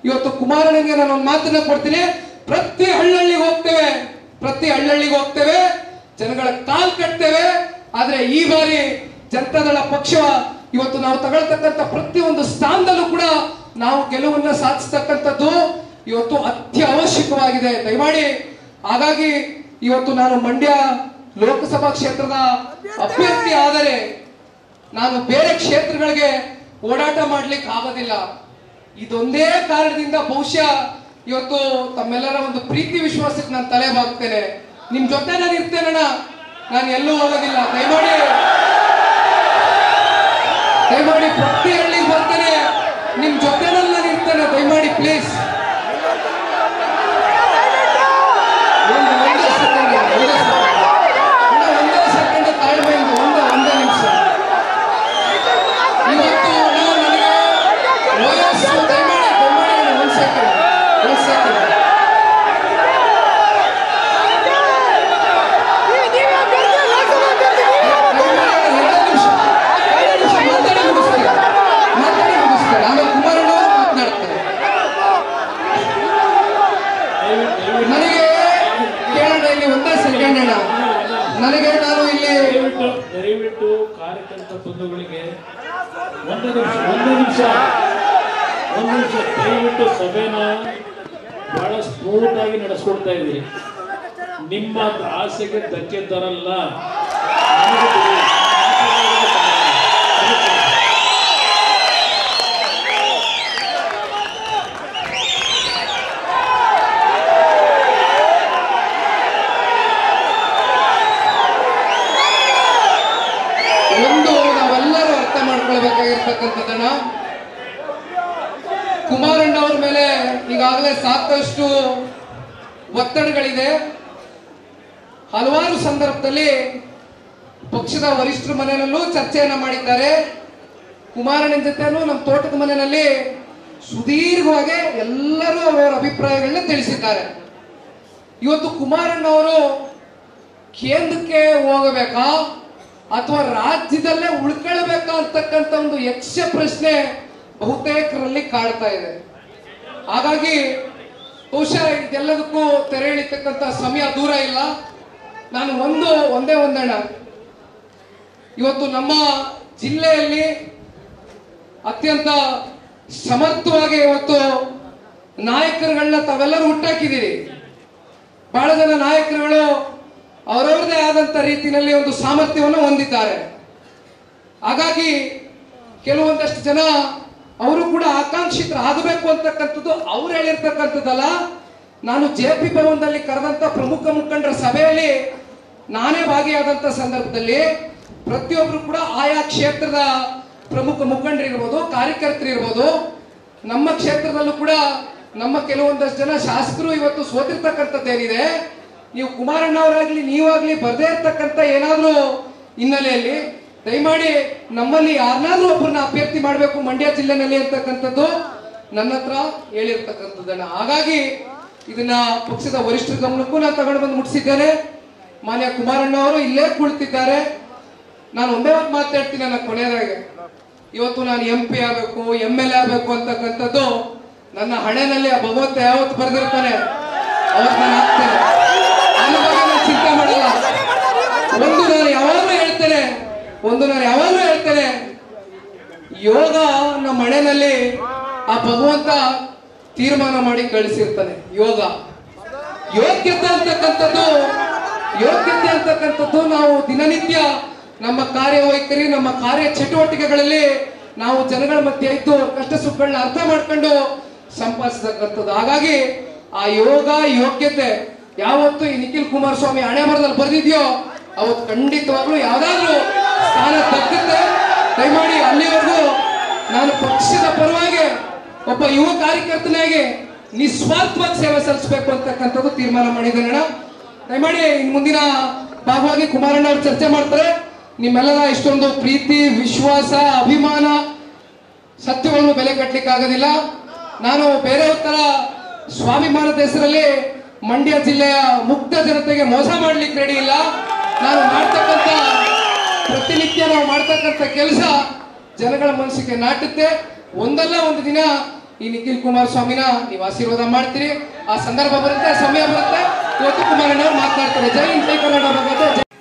ಇವತ್ತು ಕುಮಾರನಿಗೆ ನಾನು ಒಂದು ಮಾತನ್ನ ಕೊಡ್ತೀನಿ ಪ್ರತಿ ಹಳ್ಳಹಳ್ಳಿಗೆ ಹೋಗ್ತೇವೆ ಪ್ರತಿ ಹಳ್ಳಹಳ್ಳಿಗೆ ಹೋಗ್ತೇವೆ ಜನಗಳ ಕಾಲ್ ಕಟ್ತೇವೆ ಆದ್ರೆ ಈ ಬಾರಿ ಜನತಾದಳ ಪಕ್ಷ ಇವತ್ತು ನಾವು ತಗೊಳ್ತಕ್ಕಂಥ ಪ್ರತಿಯೊಂದು ಸ್ಥಾನದಲ್ಲೂ ಕೂಡ ನಾವು ಗೆಲುವನ್ನ ಸಾಧಿಸ್ತಕ್ಕಂಥದ್ದು ಇವತ್ತು ಅತ್ಯವಶ್ಯಕವಾಗಿದೆ ದಯಮಾಡಿ ಹಾಗಾಗಿ ಇವತ್ತು ನಾನು ಮಂಡ್ಯ ಲೋಕಸಭಾ ಕ್ಷೇತ್ರದ ಅಭ್ಯರ್ಥಿ ಆದರೆ ನಾನು ಬೇರೆ ಕ್ಷೇತ್ರಗಳಿಗೆ ಓಡಾಟ ಮಾಡ್ಲಿಕ್ಕೆ ಆಗೋದಿಲ್ಲ ಇದೊಂದೇ ಕಾರಣದಿಂದ ಬಹುಶಃ ಇವತ್ತು ತಮ್ಮೆಲ್ಲರ ಒಂದು ಪ್ರೀತಿ ವಿಶ್ವಾಸಕ್ಕೆ ನಾನು ತಲೆ ಬಾಗ್ತೇನೆ ನಿಮ್ ಜೊತೆ ನಾನು ಇರ್ತೇನಣ್ಣ ನಾನು ಎಲ್ಲೂ ಹೋಗೋದಿಲ್ಲ ದಯಮಾಡಿ ದಯಮಾಡಿ ಪ್ರತಿ ಹಳ್ಳಿಗೆ ಬರ್ತೇನೆ ನಿಮ್ ಜೊತೆನಲ್ಲಿ ನಾನು ಇರ್ತೇನೆ ದಯಮಾಡಿ ಪ್ಲೀಸ್ ಒಂದು ಒಂದೇ ಸೆಕೆಂಡ್ ಒಂದೇ ಸೆಕೆಂಡ್ ಇನ್ನು ಒಂದೇ ಸೆಕೆಂಡ್ ತಾಳ್ಮೆಯಿಂದ ಒಂದೇ ಒಂದೇ ನಿಮಿಷ ಇವತ್ತು ನಾವು ನನಗೆ ವಯಸ್ಸು ದಯಮಾಡಿ ದಯಮಾಡಿ ಒಂದು ಸೆಕೆಂಡ್ ಒಂದು ಸೆಕೆಂಡ್ ನನಗೆ ಕೇಳೋಣ ಇಲ್ಲಿ ಒಂದೇ ಸೆಕೆಂಡ್ ಅಣ್ಣ ನನಗೆ ನಾನು ಇಲ್ಲಿ ದಯವಿಟ್ಟು ದಯವಿಟ್ಟು ಕಾರ್ಯಕರ್ತ ಬಂಧುಗಳಿಗೆ ಒಂದು ನಿಮಿಷ ಒಂದು ನಿಮಿಷ ಒಂದು ನಿಮಿಷ ದಯವಿಟ್ಟು ಸಭೆನ ಬಹಳ ಸ್ಮೂತ್ ಆಗಿ ನಡೆಸ್ಕೊಡ್ತಾ ಇದ್ದೀರಿ ನಿಮ್ಮ ಆಸೆಗೆ ಧಕ್ಕೆ ತರಲ್ಲ ನಮಗೆ ತಿಳಿದಿದೆ. ಒಂದು ನಾವೆಲ್ಲರೂ ಅರ್ಥ ಮಾಡ್ಕೊಳ್ಬೇಕಾಗಿರ್ತಕ್ಕಂಥದ್ದನ್ನ ಕುಮಾರಣ್ಣ ಅವ್ರ ಮೇಲೆ ಈಗಾಗಲೇ ಸಾಕಷ್ಟು ಒತ್ತಡಗಳಿದೆ ಹಲವಾರು ಸಂದರ್ಭದಲ್ಲಿ ಪಕ್ಷದ ವರಿಷ್ಠರ ಮನೆಯಲ್ಲೂ ಚರ್ಚೆಯನ್ನ ಮಾಡಿದ್ದಾರೆ ಕುಮಾರಣ್ಣನ ಜೊತೆನೂ ನಮ್ಮ ತೋಟದ ಮನೆಯಲ್ಲಿ ಸುದೀರ್ಘವಾಗಿ ಎಲ್ಲರೂ ಅವರ ಅಭಿಪ್ರಾಯಗಳನ್ನ ತಿಳಿಸಿದ್ದಾರೆ ಇವತ್ತು ಕುಮಾರಣ್ಣ ಅವರು ಕೇಂದ್ರಕ್ಕೆ ಹೋಗಬೇಕಾ ಅಥವಾ ರಾಜ್ಯದಲ್ಲೇ ಉಳ್ಕೊಳ್ಬೇಕಾ ಅಂತಕ್ಕಂಥ ಒಂದು ಯಕ್ಷ ಪ್ರಶ್ನೆ ಬಹುತೇಕರಲ್ಲಿ ಕಾಡ್ತಾ ಇದೆ ಹಾಗಾಗಿ ಬಹುಶಃ ಇದೆಲ್ಲದಕ್ಕೂ ತೆರೆ ಎಳಿತಕ್ಕಂಥ ಸಮಯ ದೂರ ಇಲ್ಲ ನಾನು ಒಂದು ಒಂದೇ ಒಂದಣ್ಣ ಇವತ್ತು ನಮ್ಮ ಜಿಲ್ಲೆಯಲ್ಲಿ ಅತ್ಯಂತ ಸಮರ್ಥವಾಗಿ ಇವತ್ತು ನಾಯಕರುಗಳನ್ನ ತಾವೆಲ್ಲರೂ ಹುಟ್ಟಾಕಿದ್ದೀರಿ ಬಹಳ ಜನ ನಾಯಕರುಗಳು ಅವರವರದೇ ಆದಂತ ರೀತಿಯಲ್ಲಿ ಒಂದು ಸಾಮರ್ಥ್ಯವನ್ನು ಹೊಂದಿದ್ದಾರೆ ಹಾಗಾಗಿ ಕೆಲವೊಂದಷ್ಟು ಜನ ಅವರು ಕೂಡ ಆಕಾಂಕ್ಷಿತರು ಆಗಬೇಕು ಅಂತಕ್ಕಂಥದ್ದು ಅವ್ರು ಹೇಳಿರ್ತಕ್ಕಂಥದ್ದಲ್ಲ ನಾನು ಜೆ ಪಿ ಭವನದಲ್ಲಿ ಕರೆದಂತ ಪ್ರಮುಖ ಮುಖಂಡರ ಸಭೆಯಲ್ಲಿ ನಾನೇ ಭಾಗಿಯಾದಂತ ಸಂದರ್ಭದಲ್ಲಿ ಪ್ರತಿಯೊಬ್ರು ಕೂಡ ಆಯಾ ಕ್ಷೇತ್ರದ ಪ್ರಮುಖ ಮುಖಂಡರಿರ್ಬೋದು ಕಾರ್ಯಕರ್ತರಿರ್ಬೋದು ನಮ್ಮ ಕ್ಷೇತ್ರದಲ್ಲೂ ಕೂಡ ನಮ್ಮ ಕೆಲವೊಂದಷ್ಟು ಜನ ಶಾಸಕರು ಇವತ್ತು ಸೋತಿರ್ತಕ್ಕಂಥದ್ದೇನಿದೆ ನೀವು ಕುಮಾರಣ್ಣ ಅವರಾಗ್ಲಿ ನೀವಾಗ್ಲಿ ಬರ್ದೇ ಇರ್ತಕ್ಕಂಥ ಏನಾದ್ರೂ ಹಿನ್ನೆಲೆಯಲ್ಲಿ ದಯಮಾಡಿ ನಮ್ಮಲ್ಲಿ ಯಾರನ್ನಾದ್ರೂ ಒಬ್ಬರನ್ನ ಅಭ್ಯರ್ಥಿ ಮಾಡಬೇಕು ಮಂಡ್ಯ ಜಿಲ್ಲೆನಲ್ಲಿ ಅಂತಕ್ಕಂಥದ್ದು ನನ್ನ ಹತ್ರ ಹೇಳಿರ್ತಕ್ಕಂಥದ್ದನ್ನ ಹಾಗಾಗಿ ಇದನ್ನ ಪಕ್ಷದ ವರಿಷ್ಠರ ಗಮನಕ್ಕೂ ನಾನು ತಗೊಂಡು ಬಂದು ಮುಟ್ಟಿಸಿದ್ದೇನೆ ಮಾನ್ಯ ಕುಮಾರಣ್ಣ ಅವರು ಇಲ್ಲೇ ಕುಳಿತಿದ್ದಾರೆ ನಾನು ಒಂದೇ ಒಂದು ಮಾತಾಡ್ತೀನಿ ನನ್ನ ಕೊನೆಯದಾಗೆ ಇವತ್ತು ನಾನು ಎಂ ಪಿ ಆಗಬೇಕು ಎಂ ಎಲ್ ಎ ಆಗಬೇಕು ಅಂತಕ್ಕಂಥದ್ದು ನನ್ನ ಹಣೆನಲ್ಲಿ ಆ ಭಗವಂತ ಯಾವತ್ತು ಬರೆದಿರ್ತಾನೆ ಅವತ್ತು ನಾನು ಆಗ್ತೇನೆ ನನ್ನ ಬಗ್ಗೆ ನಾನು ಚಿಂತೆ ಮಾಡಲ್ಲ ಒಂದು ನಾನು ಯಾವಾಗಲೂ ಹೇಳ್ತೇನೆ ಒಂದು ನಾನು ಯಾವಾಗಲೂ ಹೇಳ್ತೇನೆ ಯೋಗ ನಮ್ಮ ಮನೆಯಲ್ಲಿ ಆ ಭಗವಂತ ತೀರ್ಮಾನ ಮಾಡಿ ಕಳಿಸಿರ್ತಾನೆ ಯೋಗ ಯೋಗ್ಯತೆ ಅಂತಕ್ಕಂಥದ್ದು ಯೋಗ್ಯತೆ ಅಂತಕ್ಕಂಥದ್ದು ನಾವು ದಿನನಿತ್ಯ ನಮ್ಮ ಕಾರ್ಯವೈಖರಿ ನಮ್ಮ ಕಾರ್ಯ ಚಟುವಟಿಕೆಗಳಲ್ಲಿ ನಾವು ಜನಗಳ ಮಧ್ಯೆ ಇದ್ದು ಅವ್ರ ಕಷ್ಟ ಸುಖಗಳನ್ನ ಅರ್ಥ ಮಾಡ್ಕೊಂಡು ಸಂಪಾದಿಸತಕ್ಕಂಥದ್ದು ಹಾಗಾಗಿ ಆ ಯೋಗ ಯೋಗ್ಯತೆ ಯಾವತ್ತು ಈ ನಿಖಿಲ್ ಕುಮಾರಸ್ವಾಮಿ ಹಣೆ ಬರದಲ್ಲಿ ಬರೆದಿದ್ಯೋ ಅವತ್ತು ಖಂಡಿತವಾಗ್ಲೂ ಯಾವ್ದಾದ್ರು ಸ್ಥಾನ ತಕ್ಕುತ್ತೆ ದಯಮಾಡಿ ಅಲ್ಲಿವರೆಗೂ ನಾನು ಪಕ್ಷದ ಪರವಾಗಿ ಒಬ್ಬ ಯುವ ಕಾರ್ಯಕರ್ತನಾಗಿ ನಿಸ್ವಾರ್ಥವಾಗಿ ಸೇವೆ ಸಲ್ಲಿಸಬೇಕು ಅಂತಕ್ಕಂಥದ್ದು ತೀರ್ಮಾನ ಮಾಡಿದ್ದೇನೆ ಅಣ್ಣ ದಯಮಾಡಿ ಇನ್ ಮುಂದಿನ ಭಾಗವಾಗಿ ಕುಮಾರಣ್ಣ ಅವರು ಚರ್ಚೆ ಮಾಡ್ತಾರೆ ನಿಮ್ಮೆಲ್ಲರ ಇಷ್ಟೊಂದು ಪ್ರೀತಿ ವಿಶ್ವಾಸ ಅಭಿಮಾನ ಸತ್ಯವನ್ನು ಬೆಲೆ ಕಟ್ಟಲಿಕ್ಕೆ ಆಗೋದಿಲ್ಲ ನಾನು ಬೇರೆಯವ್ರ ತರ ಸ್ವಾಭಿಮಾನದ ಹೆಸರಲ್ಲಿ ಮಂಡ್ಯ ಜಿಲ್ಲೆಯ ಮುಗ್ಧ ಜನತೆಗೆ ಮೋಸ ಮಾಡ್ಲಿಕ್ಕೆ ರೆಡಿ ಇಲ್ಲ ನಾನು ಮಾಡ್ತಕ್ಕಂಥ ಪ್ರತಿನಿತ್ಯ ನಾವು ಮಾಡ್ತಕ್ಕಂಥ ಕೆಲಸ ಜನಗಳ ಮನಸ್ಸಿಗೆ ನಾಟುತ್ತೆ ಒಂದಲ್ಲ ಒಂದು ದಿನ ಈ ನಿಖಿಲ್ ಕುಮಾರಸ್ವಾಮಿನ ನೀವು ಆಶೀರ್ವಾದ ಮಾಡ್ತೀರಿ ಆ ಸಂದರ್ಭ ಬರುತ್ತೆ ಸಮಯ ಬರುತ್ತೆ ಇವತ್ತು ಕುಮಾರಣ್ಣ ಮಾತನಾಡ್ತಾರೆ ಜೈ ಹಿಂದ್ ಜೈ ಕನ್ನಡ ಬಗ್ಗೆ ಜೈ